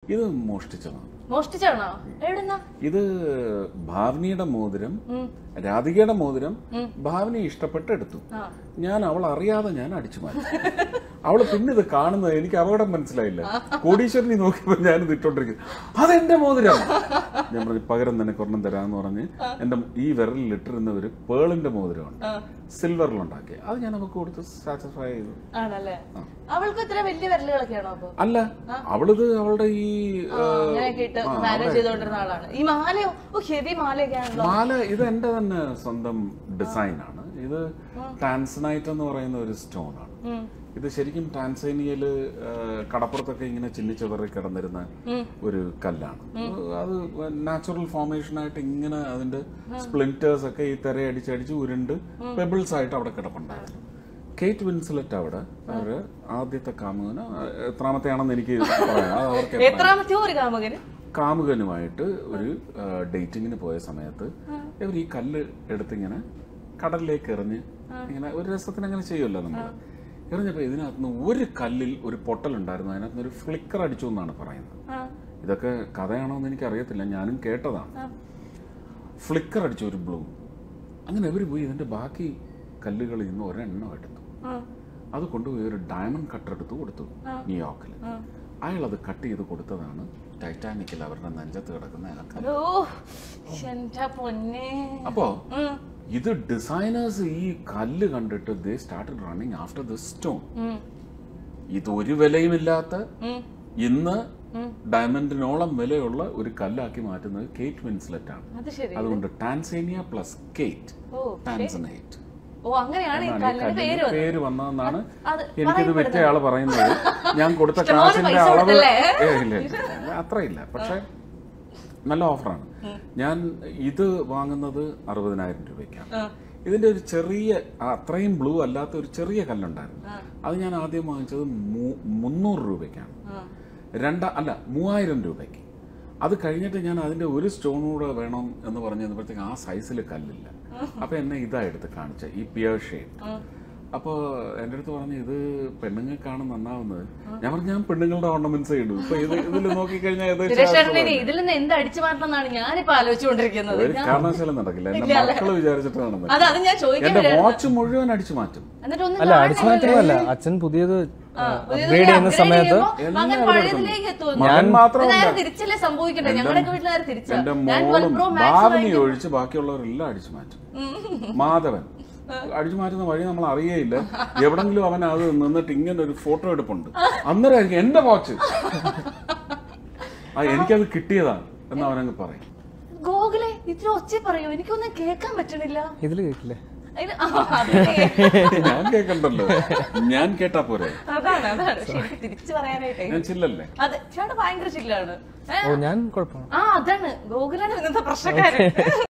ഇത് മോഷ്ടിച്ചതാണ് മോഷ്ടിച്ചാണോ എവിടുന്നാ ഇത് ഭാവനിയുടെ മോതിരം ഉം. രാധികയുടെ മോതിരം ഭാവനി ഇഷ്ടപ്പെട്ട് എടുത്തു ആ. ഞാൻ അവൾ അറിയാതെ ഞാൻ അടിച്ചു മാറ്റി അവള് പിന്നെ ഇത് കാണുന്നത് എനിക്ക് അപകടം മനസ്സിലായില്ല കോടീശ്വരനെ നോക്കിയപ്പോ ഞാൻ ഇത് ഇട്ടോണ്ടിരിക്കുന്നു അതെന്റെ മോതിരം ഞാൻ പറഞ്ഞു പകരം തന്നെ കൊറണം തരാന്ന് പറഞ്ഞ് എന്റെ ഈ വിരലിൽ ഇട്ടിരുന്ന ഒരു പേളിന്റെ മോതിരമുണ്ട് സിൽവറിലുണ്ടാക്കി അത് ഞാൻ അവൾക്ക് കൊടുത്ത് സാറ്റിസ്ഫൈ ചെയ്തു ആണല്ലേ അവൾക്ക് ഇത്ര വലിയ വിരലുകളൊക്കെയാണോ അപ്പൊ അല്ല അവളിത് അവളുടെ ഈ ആ, അങ്ങനെയൊക്കെ ഇട്ട് മാനേജ് ചെയ്തോണ്ടിരുന്ന ആളാണ് ഈ മാലയോ ഓ ഹെവി മാലയൊക്കെ ആണല്ലോ മാല ഇത് എന്റെ തന്നെ സ്വന്തം ഡിസൈൻ ആണ് ഇത് ടാൻസനൈറ്റ് എന്ന് പറയുന്ന ഒരു സ്റ്റോൺ ആണ് ഉം. ഇത് ശരിക്കും ടാൻസേനിയയില് ആ, കടപ്പുറത്തൊക്കെ ഇങ്ങനെ ചിന്നിച്ചതറി കിടന്നിരുന്ന ഒരു കല്ലാണ് അത് നാച്ചുറൽ ഫോർമേഷൻ ആയിട്ട് ഇങ്ങനെ അതിന്റെ സ്പ്ലിന്റേഴ്സ് ഒക്കെ ഈ തിരയടിച്ചടിച്ച് ഉരുണ്ട് പെബിൾസ് ആയിട്ട് അവിടെ കിടപ്പുണ്ടായിരുന്നു കേറ്റ് വിൻസിലറ്റ് അവിടെ അവര് ആദ്യത്തെ കാമുകന് എത്രാമത്തെയാണെന്ന് എനിക്ക് പറയാം അത് അവർക്ക് എത്ര- എത്രാമത്തെയോ ഒരു കാമുകന് കാമുകനുമായിട്ട് ഒരു ഡേറ്റിങ്ങിന് പോയ സമയത്ത് ഇവർ ഈ കല്ല് എടുത്തിങ്ങനെ കടലിലേക്ക് എറിഞ്ഞ് ഇങ്ങനെ ഒരു രസത്തിന് അങ്ങനെ ചെയ്യുമല്ലോ നമ്മൾ എറിഞ്ഞപ്പോ ഇതിനകത്ത് നിന്ന് ഒരു കല്ലിൽ ഒരു പൊട്ടലുണ്ടായിരുന്നു അതിനകത്ത് നിന്ന് ഒരു ഫ്ലിക്കർ അടിച്ചു എന്നാണ് പറയുന്നത് ആ, ഇതൊക്കെ കഥയാണോ എന്ന് എനിക്ക് അറിയത്തില്ല ഞാനും കേട്ടതാണ് ആ. ഫ്ലിക്കർ അടിച്ചു ഒരു ബ്ലൂ അങ്ങനെ ഇവർ പോയി ഇതിന്റെ ബാക്കി കല്ലുകളിൽ നിന്ന് ഒരെണ്ണം എടുത്തു ആ, അത് കൊണ്ടുപോയി ഒരു ഡയമണ്ട് കട്ടർ എടുത്ത് കൊടുത്തു ന്യൂയോർക്കിൽ ആ. അയാൾ അത് കട്ട് ചെയ്ത് കൊടുത്തതാണ് ടൈറ്റാനിക്കിൽ അവരുടെ നെഞ്ചത്ത് കിടക്കുന്ന ആ കല്ല് ഓ എന്റെ പൊന്നെ അപ്പോ ഉം, ഇത് ഡിസൈനേഴ്സ് ഈ കല്ല് കണ്ടിട്ട് they started running after the stone hmm, ഇത് ഒരു വിലയുമില്ലാത്ത ഉം, ഇന്ന് ഉം. ഡയമണ്ടിനോളം വിലയുള്ള ഒരു കല്ലാക്കി മാറ്റുന്നത് കേറ്റ് വിൻസ്ലെറ്റ് ആണ് അത് ശരി അതുകൊണ്ട് ടാൻസേനിയ പ്ലസ് കേറ്റ് ഓ ടാൻസനൈറ്റ് ഓ അങ്ങനെയാണ് ഈ എന്നാണ് ഈ കല്ലിന് പേര് കല്ലിന് വന്നത് പേര് വന്നതെന്നാണ് അത് എനിക്കിത് വെച്ചയാള് പറയുന്നത് ഞാൻ കൊടുത്ത ഇഷ്ടംപോലെ കാശിന്റെ പൈസ അളവ് കൊടുത്തല്ലേ? ഏ, ഇല്ല ഇല്ല, ഇല്ല. അത്രയില്ല പക്ഷെ നല്ല ഓഫറാണ് ഞാൻ ഇത് വാങ്ങുന്നത് അറുപതിനായിരം രൂപയ്ക്കാണ് ആ, ഇതിന്റെ ഒരു ചെറിയ ആ, അത്രയും ബ്ലൂ അല്ലാത്ത ഒരു ചെറിയ കല്ലുണ്ടായിരുന്നു ആ. അത് ഞാൻ ആദ്യം വാങ്ങിച്ചത് മൂ- മുന്നൂറ് രൂപയ്ക്കാണ് ആ. രണ്ട അല്ല മൂവായിരം രൂപയ്ക്ക് അത് കഴിഞ്ഞിട്ട് ഞാൻ അതിന്റെ ഒരു സ്റ്റോൺ കൂടെ വേണം എന്ന് പറഞ്ഞു തന്നപ്പോഴത്തേക്ക് ആ സൈസിൽ കല്ലില്ല അപ്പൊ എന്നെ ഇതാ എടുത്ത് കാണിച്ച ഈ പിയർ ഷേപ്പ് അപ്പോ എന്റെ അടുത്ത് പറഞ്ഞു ഇത് പെണ്ണുങ്ങൾക്കാണ് നന്നാവുന്നത് ഞാൻ പറഞ്ഞു ഞാൻ പെണ്ണുങ്ങളുടെ ഓർണമെന്റ്സ് ഇടും ഇപ്പൊ ഇത് ഇതിൽ നോക്കിക്കഴിഞ്ഞാൽ സുരേഷ് ഏകദേശം ചേട്ടനെ ഇതിൽ നിന്ന് എന്ത് അടിച്ചു മാറ്റണം എന്നാണ് ഞാനിപ്പോ ആലോചിച്ചുകൊണ്ടിരിക്കുന്നത് ഒരു കാരണവശാലും നടക്കില്ല എന്റെ മക്കള് വിചാരിച്ചിട്ട് നടന്നത് അത് അത് ഞാൻ ചോദിക്കാൻ എന്റെ വരായിരുന്നു. വാച്ച് മുഴുവൻ അടിച്ചു മാറ്റും എന്നിട്ട് ഒന്നും അല്ല കാണാൻ അടിച്ചു മാറ്റുന്നതല്ല അച്ഛൻ പുതിയത് അപ്ഗ്രേഡ് ചെയ്യുന്ന സമയത്ത് മകൻ പഴയതിലേക്ക് എത്തുന്നു മകൻ മാത്രമല്ല നേരെ തിരിച്ചല്ലേ സംഭവിക്കട്ടെ ഞങ്ങളുടെ വീട്ടിൽ നേരെ തിരിച്ചാ എന്റെ ഞാൻ മോളും 12 Pro Max ഭാവനി വാങ്ങിക്കും. ഒഴിച്ച് ബാക്കിയുള്ളവരെല്ലാം അടിച്ചു മാറ്റും മാധവൻ അടിച്ചു മാറ്റുന്ന വഴി നമ്മൾ അറിയേയില്ല എവിടെങ്കിലും അവൻ അത് നിന്നിട്ട് ഇങ്ങനെ ഒരു ഫോട്ടോ എടുപ്പുണ്ട് അന്നേരമായിരിക്കും എന്റെ വാച്ച് ആ എനിക്കത് കിട്ടിയതാണ് എന്ന് അവനങ്ങ് പറയും ഗോകുലെ ഇത്തിരി ഒച്ച പറയൂ എനിക്കൊന്നും കേൾക്കാൻ പറ്റണില്ല ഇതിൽ കേട്ടില്ലേ ഇത് ആ, അതെ. ഞാൻ കേക്കണ്ടല്ലോ ഞാൻ കേട്ടാ പോരെ അതാണ് അതാണ് ശരി തിരിച്ചു പറയാനായിട്ടേ ഞാൻ ചില്ലല്ലേ അതെ ചേട്ടൻ ഭയങ്കര ചില്ലാണ് ഏ? ഓ ഞാൻ കുഴപ്പമാണ് ആ അതാണ് ഗോകുലാണ് ഇന്നത്തെ പ്രശ്നക്കാരൻ